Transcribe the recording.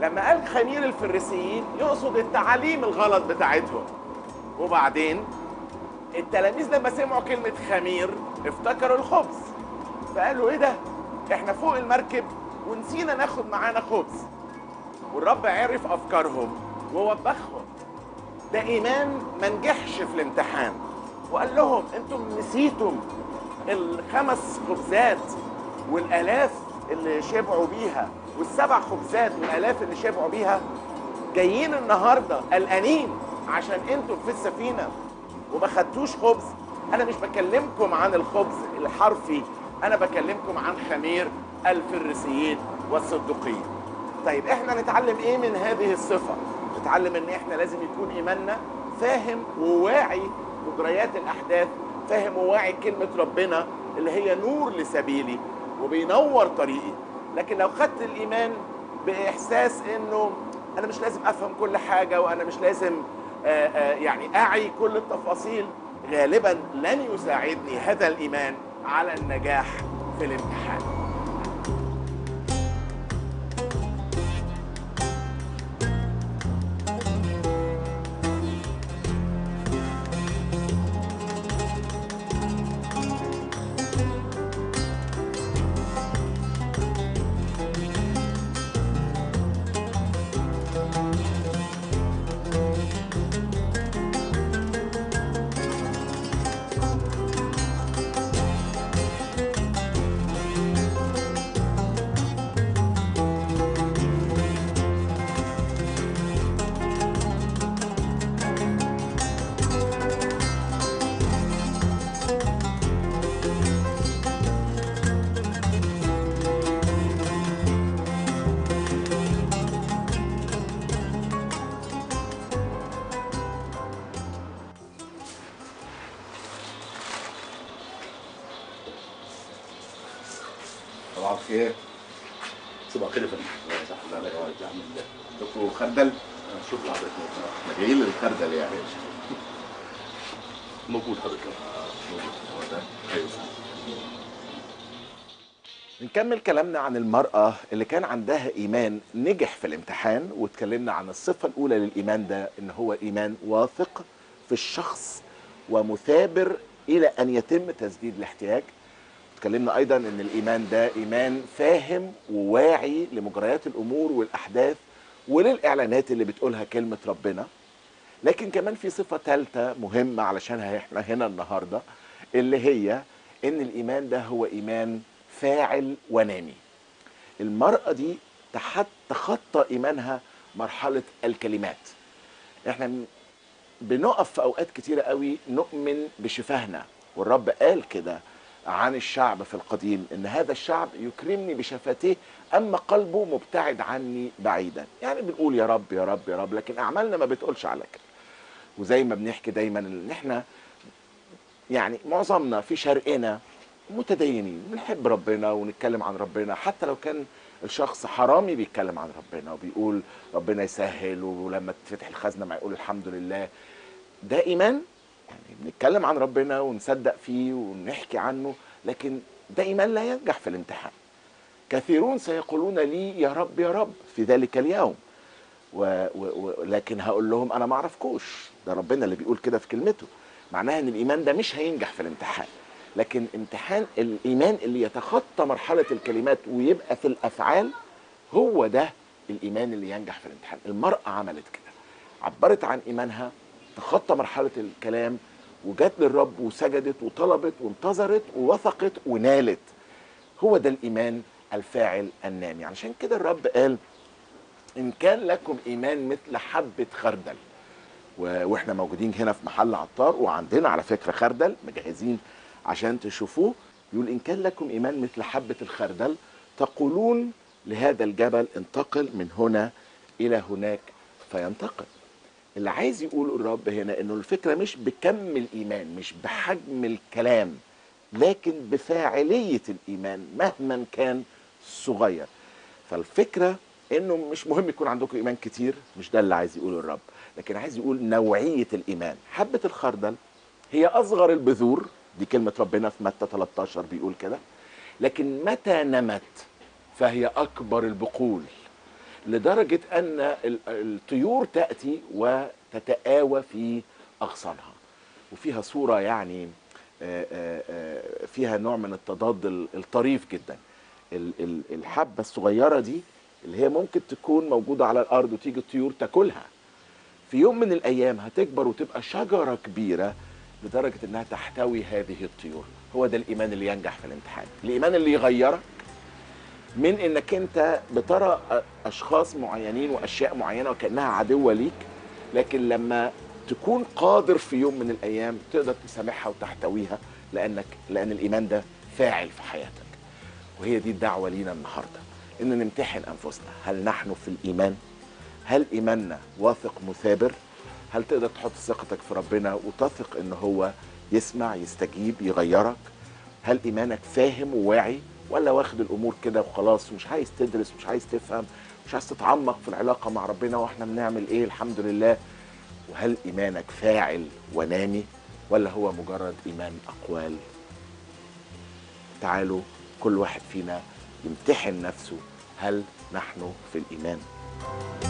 لما قال خمير الفريسيين يقصد التعاليم الغلط بتاعتهم وبعدين التلاميذ لما سمعوا كلمة خمير افتكروا الخبز فقالوا ايه ده احنا فوق المركب ونسينا ناخد معانا خبز والرب عرف افكارهم ووبخهم ده ايمان ما نجحش في الامتحان وقال لهم انتم نسيتم الخمس خبزات والالاف اللي شبعوا بيها والسبع خبزات والالاف اللي شبعوا بيها جايين النهارده قلقانين عشان انتم في السفينه وما خدتوش خبز انا مش بكلمكم عن الخبز الحرفي انا بكلمكم عن خمير الفريسيين والصدقيين طيب احنا نتعلم ايه من هذه الصفه نتعلم ان احنا لازم يكون ايماننا فاهم وواعي مجريات الاحداث فاهم وواعي كلمه ربنا اللي هي نور لسبيلي وبينور طريقي لكن لو خدت الايمان باحساس انه انا مش لازم افهم كل حاجه وانا مش لازم آآ آآ يعني اعي كل التفاصيل غالبا لن يساعدني هذا الايمان على النجاح في الامتحان صباح الخير صباح الخير يا فندم الله يصح الله عليك يا عم عندكم خردل شوف لحضرتك احنا جايين للخردل يعني موجود حضرتك هو ده ايوه نكمل كلامنا عن المرأة اللي كان عندها إيمان نجح في الامتحان واتكلمنا عن الصفة الأولى للإيمان ده إن هو إيمان واثق في الشخص ومثابر إلى أن يتم تسديد الاحتياج اتكلمنا أيضا إن الإيمان ده إيمان فاهم وواعي لمجريات الأمور والأحداث وللإعلانات اللي بتقولها كلمة ربنا لكن كمان في صفة ثالثة مهمة علشانها احنا هنا النهاردة اللي هي ان الايمان ده هو ايمان فاعل ونامي المرأة دي تحت تخطى ايمانها مرحلة الكلمات احنا م- بنقف في اوقات كتيرة قوي نؤمن بشفاهنا والرب قال كده عن الشعب في القديم ان هذا الشعب يكرمني بشفتيه اما قلبه مبتعد عني بعيدا يعني بنقول يا رب يا رب يا رب لكن اعمالنا ما بتقولش على كده وزي ما بنحكي دايما ان احنا يعني معظمنا في شرقنا متدينين بنحب ربنا ونتكلم عن ربنا حتى لو كان الشخص حرامي بيتكلم عن ربنا وبيقول ربنا يسهل ولما تفتح الخزنه ما يقول الحمد لله ده ايمان يعني بنتكلم عن ربنا ونصدق فيه ونحكي عنه لكن ده ايمان لا ينجح في الامتحان كثيرون سيقولون لي يا رب يا رب في ذلك اليوم و... و... و... لكن هقول لهم انا ما اعرفكوش ده ربنا اللي بيقول كده في كلمته معناها ان الايمان ده مش هينجح في الامتحان لكن امتحان الايمان اللي يتخطى مرحله الكلمات ويبقى في الافعال هو ده الايمان اللي ينجح في الامتحان المراه عملت كده عبرت عن ايمانها تخطى مرحله الكلام وجت للرب وسجدت وطلبت وانتظرت ووثقت ونالت هو ده الايمان الفاعل النامي علشان كده الرب قال ان كان لكم ايمان مثل حبه خردل و- واحنا موجودين هنا في محل عطار وعندنا على فكره خردل مجهزين عشان تشوفوه يقول ان كان لكم ايمان مثل حبه الخردل تقولون لهذا الجبل انتقل من هنا الى هناك فينتقل اللي عايز يقول الرب هنا انه الفكره مش بكم الايمان مش بحجم الكلام لكن بفاعليه الايمان مهما كان صغير فالفكره انه مش مهم يكون عندكم ايمان كتير مش ده اللي عايز يقوله الرب لكن عايز يقول نوعيه الايمان حبه الخردل هي اصغر البذور دي كلمه ربنا في متى 13 بيقول كده لكن متى نمت فهي اكبر البقول لدرجة أن ال- الطيور تأتي وتتآوى في أغصانها وفيها صورة يعني آه، آه، آه، فيها نوع من التضاد ال- الطريف جدا ال- ال- الحبة الصغيرة دي اللي هي ممكن تكون موجودة على الأرض وتيجي الطيور تاكلها في يوم من الأيام هتكبر وتبقى شجرة كبيرة لدرجة إنها تحتوي هذه الطيور هو ده الإيمان اللي ينجح في الامتحان الإيمان اللي يغيرك من انك انت بترى اشخاص معينين واشياء معينه وكانها عدوه ليك لكن لما تكون قادر في يوم من الايام تقدر تسامحها وتحتويها لانك لان الايمان ده فاعل في حياتك وهي دي الدعوه لينا النهارده ان نمتحن انفسنا هل نحن في الايمان هل ايماننا واثق مثابر هل تقدر تحط ثقتك في ربنا وتثق ان هو يسمع يستجيب يغيرك هل ايمانك فاهم وواعي ولا واخد الامور كده وخلاص ومش عايز تدرس ومش عايز تفهم مش عايز تتعمق في العلاقه مع ربنا واحنا بنعمل ايه الحمد لله وهل ايمانك فاعل ونامي ولا هو مجرد ايمان اقوال تعالوا كل واحد فينا يمتحن نفسه هل نحن في الايمان